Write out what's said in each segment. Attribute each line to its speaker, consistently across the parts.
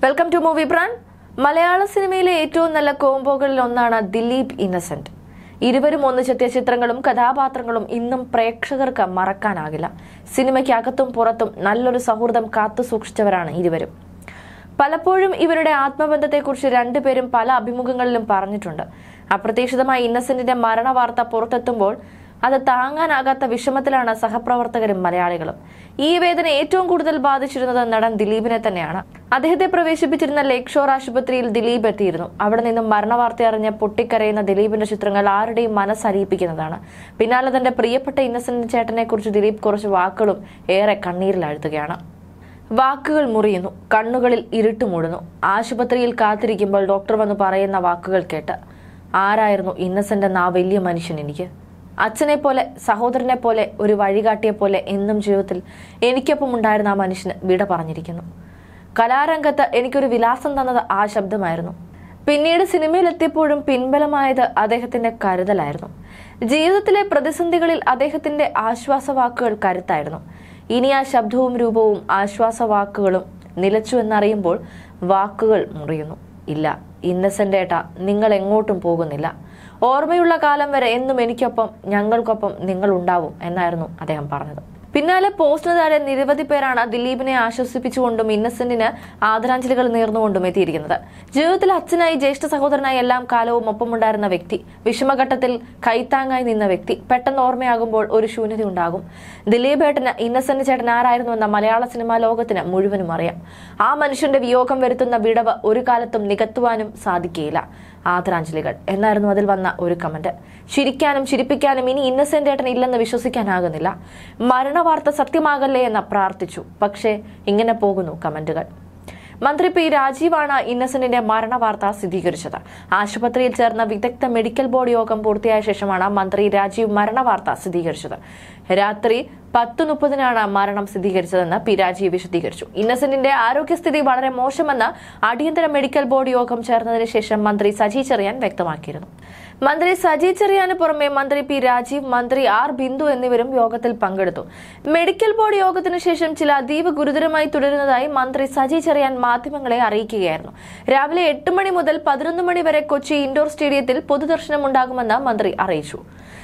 Speaker 1: welcome to movie brand മലയാള സിനിമയിലെ ഏറ്റവും നല്ല കോംബോകളിൽ ഒന്നാണ് ദിലീപ് ഇന്നസെന്റ് ഇരുവരും ഒന്നിച്ചെത്തിയ ചിത്രങ്ങളും കഥാപാത്രങ്ങളും ഇന്നും പ്രേക്ഷകർക്ക് മറക്കാനാകില്ല സിനിമയ്ക്കകത്തും പുറത്തും നല്ലൊരു സൗഹൃദം കാത്തു സൂക്ഷിച്ചവരാണ് ഇരുവരും പലപ്പോഴും ഇവരുടെ ആത്മബന്ധത്തെക്കുറിച്ച് രണ്ടുപേരും പല അഭിമുഖങ്ങളിലും പറഞ്ഞിട്ടുണ്ട് അപ്രതീക്ഷിതമായി ഇന്നസെന്റിന്റെ മരണവാർത്ത പുറത്തെത്തുമ്പോൾ അത് താങ്ങാനാകാത്ത വിഷമത്തിലാണ് സഹപ്രവർത്തകരും മലയാളികളും ഈ വേദന ഏറ്റവും കൂടുതൽ ബാധിച്ചിരുന്നത് നടൻ ദിലീപിനെ തന്നെയാണ് അദ്ദേഹത്തെ പ്രവേശിപ്പിച്ചിരുന്ന ലേക്ക് ഷോർ ആശുപത്രിയിൽ ദിലീപ് എത്തിയിരുന്നു അവിടെ നിന്നും മരണവാർത്ത അറിഞ്ഞ് പൊട്ടിക്കരയുന്ന ദിലീപിന്റെ ചിത്രങ്ങൾ ആരുടെയും മനസ്സലിയിപ്പിക്കുന്നതാണ് പിന്നാലെ തന്റെ പ്രിയപ്പെട്ട ഇന്നസെന്റ് ചേട്ടനെ കുറിച്ച് ദിലീപ് കുറച്ച് വാക്കുകളും ഏറെ കണ്ണീരിലാഴ്ത്തുകയാണ് വാക്കുകൾ മുറിയുന്നു കണ്ണുകളിൽ ഇരുട്ട് മൂടുന്നു ആശുപത്രിയിൽ കാത്തിരിക്കുമ്പോൾ ഡോക്ടർ വന്ന് പറയുന്ന വാക്കുകൾ കേട്ട് ആരായിരുന്നു ഇന്നസെന്റ് എന്ന ആ വലിയ മനുഷ്യൻ എനിക്ക് അച്ഛനെ പോലെ സഹോദരനെ പോലെ ഒരു വഴികാട്ടിയെ പോലെ എന്നും ജീവിതത്തിൽ എനിക്കൊപ്പം ഉണ്ടായിരുന്ന ആ മനുഷ്യന് വിട പറഞ്ഞിരിക്കുന്നു കലാരംഗത്ത് എനിക്കൊരു വിലാസം തന്നത് ആ ശബ്ദമായിരുന്നു പിന്നീട് സിനിമയിലെത്തിയപ്പോഴും പിൻബലമായത് അദ്ദേഹത്തിന്റെ കരുതലായിരുന്നു ജീവിതത്തിലെ പ്രതിസന്ധികളിൽ അദ്ദേഹത്തിന്റെ ആശ്വാസവാക്കുകൾ കരുത്തായിരുന്നു ഇനി ആ ശബ്ദവും രൂപവും ആശ്വാസവാക്കുകളും നിലച്ചു എന്നറിയുമ്പോൾ വാക്കുകൾ മുറിയുന്നു ഇല്ല ഇന്നസെന്റ് ഏട്ട നിങ്ങൾ എങ്ങോട്ടും പോകുന്നില്ല ഓർമ്മയുള്ള കാലം വരെ എന്നും എനിക്കൊപ്പം ഞങ്ങൾക്കൊപ്പം നിങ്ങൾ ഉണ്ടാവും എന്നായിരുന്നു അദ്ദേഹം പറഞ്ഞത് പിന്നാലെ പോസ്റ്റിന് താഴെ നിരവധി പേരാണ് ദിലീപിനെ ആശ്വസിപ്പിച്ചുകൊണ്ടും ഇന്നസെന്റിന് ആദരാഞ്ജലികൾ നേർന്നുകൊണ്ടും എത്തിയിരിക്കുന്നത് ജീവിതത്തിൽ അച്ഛനായി ജ്യേഷ്ഠ സഹോദരനായി എല്ലാം കാലവും ഒപ്പമുണ്ടായിരുന്ന വ്യക്തി വിഷമഘട്ടത്തിൽ കൈത്താങ്ങായി നിന്ന വ്യക്തി പെട്ടെന്ന് ഓർമ്മയാകുമ്പോൾ ഒരു ശൂന്യത ഉണ്ടാകും ദിലീപ് ഏട്ടന് ഇന്നസെന്റ് ചേട്ടൻ ആരായിരുന്നു എന്ന മലയാള സിനിമാ ലോകത്തിന് മുഴുവനും അറിയാം ആ മനുഷ്യന്റെ വിയോഗം വരുത്തുന്ന വിടവ് ഒരു കാലത്തും നികത്തുവാനും സാധിക്കുകയില്ല ആദരാഞ്ജലികൾ എന്നായിരുന്നു അതിൽ വന്ന ഒരു കമന്റ് ചിരിക്കാനും ചിരിപ്പിക്കാനും ഇനി ഇന്നസെന്റ് ഏട്ടൻ ഇല്ലെന്ന് വിശ്വസിക്കാനാകുന്നില്ല മരണവാർത്ത സത്യമാകല്ലേ എന്ന് പ്രാർത്ഥിച്ചു പക്ഷേ ഇങ്ങനെ പോകുന്നു കമന്റുകൾ മന്ത്രി പി രാജീവാണ് ഇന്നസെന്റിന്റെ മരണവാർത്ത സ്ഥിരീകരിച്ചത് ആശുപത്രിയിൽ ചേർന്ന വിദഗ്ധ മെഡിക്കൽ ബോർഡ് യോഗം പൂർത്തിയായ ശേഷമാണ് മന്ത്രി രാജീവ് മരണവാർത്ത സ്ഥിരീകരിച്ചത് രാത്രി പത്ത് മുപ്പതിനാണ് മരണം സ്ഥിരീകരിച്ചതെന്ന് പി രാജീവ് വിശദീകരിച്ചു ഇന്നസെന്റിന്റെ ആരോഗ്യസ്ഥിതി വളരെ മോശമെന്ന് അടിയന്തര മെഡിക്കൽ ബോർഡ് യോഗം ചേർന്നതിന് ശേഷം മന്ത്രി സജി ചെറിയാൻ വ്യക്തമാക്കിയിരുന്നു മന്ത്രി സജി ചെറിയാന് പുറമെ മന്ത്രി പി രാജീവ് മന്ത്രി ആർ ബിന്ദു എന്നിവരും യോഗത്തിൽ പങ്കെടുത്തു മെഡിക്കൽ ബോർഡ് യോഗത്തിനു ശേഷം ചില അതീവ ഗുരുതരമായി തുടരുന്നതായി മന്ത്രി സജി ചെറിയാൻ മാധ്യമങ്ങളെ അറിയിക്കുകയായിരുന്നു രാവിലെ എട്ട് മണി മുതൽ പതിനൊന്ന് മണി വരെ കൊച്ചി ഇൻഡോർ സ്റ്റേഡിയത്തിൽ പൊതുദർശനം ഉണ്ടാകുമെന്ന് മന്ത്രി അറിയിച്ചു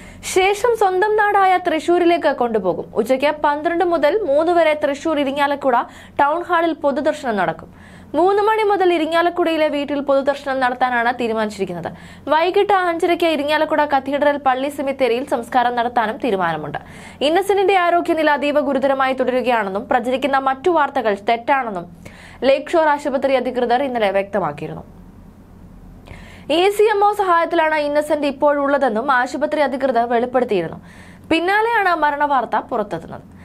Speaker 1: ശേഷം സ്വന്തം നാടായ തൃശൂരിലേക്ക് കൊണ്ടുപോകും ഉച്ചയ്ക്ക് പന്ത്രണ്ട് മുതൽ മൂന്ന് വരെ തൃശൂർ ഇരിങ്ങാലക്കുട ടൗൺ ഹാളിൽ പൊതുദർശനം നടക്കും മൂന്ന് മണി മുതൽ ഇരിങ്ങാലക്കുടയിലെ വീട്ടിൽ പൊതുദർശനം നടത്താനാണ് തീരുമാനിച്ചിരിക്കുന്നത് വൈകിട്ട് അഞ്ചരയ്ക്ക് ഇരിങ്ങാലക്കുട കത്തീഡ്രൽ പള്ളി സെമിത്തേരിയിൽ സംസ്കാരം നടത്താനും തീരുമാനമുണ്ട് ഇന്നസെന്റിന്റെ ആരോഗ്യനില അതീവ ഗുരുതരമായി തുടരുകയാണെന്നും പ്രചരിക്കുന്ന മറ്റു വാർത്തകൾ തെറ്റാണെന്നും ലേക്ക് ഷോർ ആശുപത്രി അധികൃതർ ഇന്നലെ വ്യക്തമാക്കിയിരുന്നു എ സി എം ഒ സഹായത്തിലാണ് ഇന്നസെന്റ് ഇപ്പോഴുള്ളതെന്നും ആശുപത്രി അധികൃതർ വെളിപ്പെടുത്തിയിരുന്നു പിന്നാലെയാണ് മരണവാർത്ത പുറത്തെത്തുന്നത്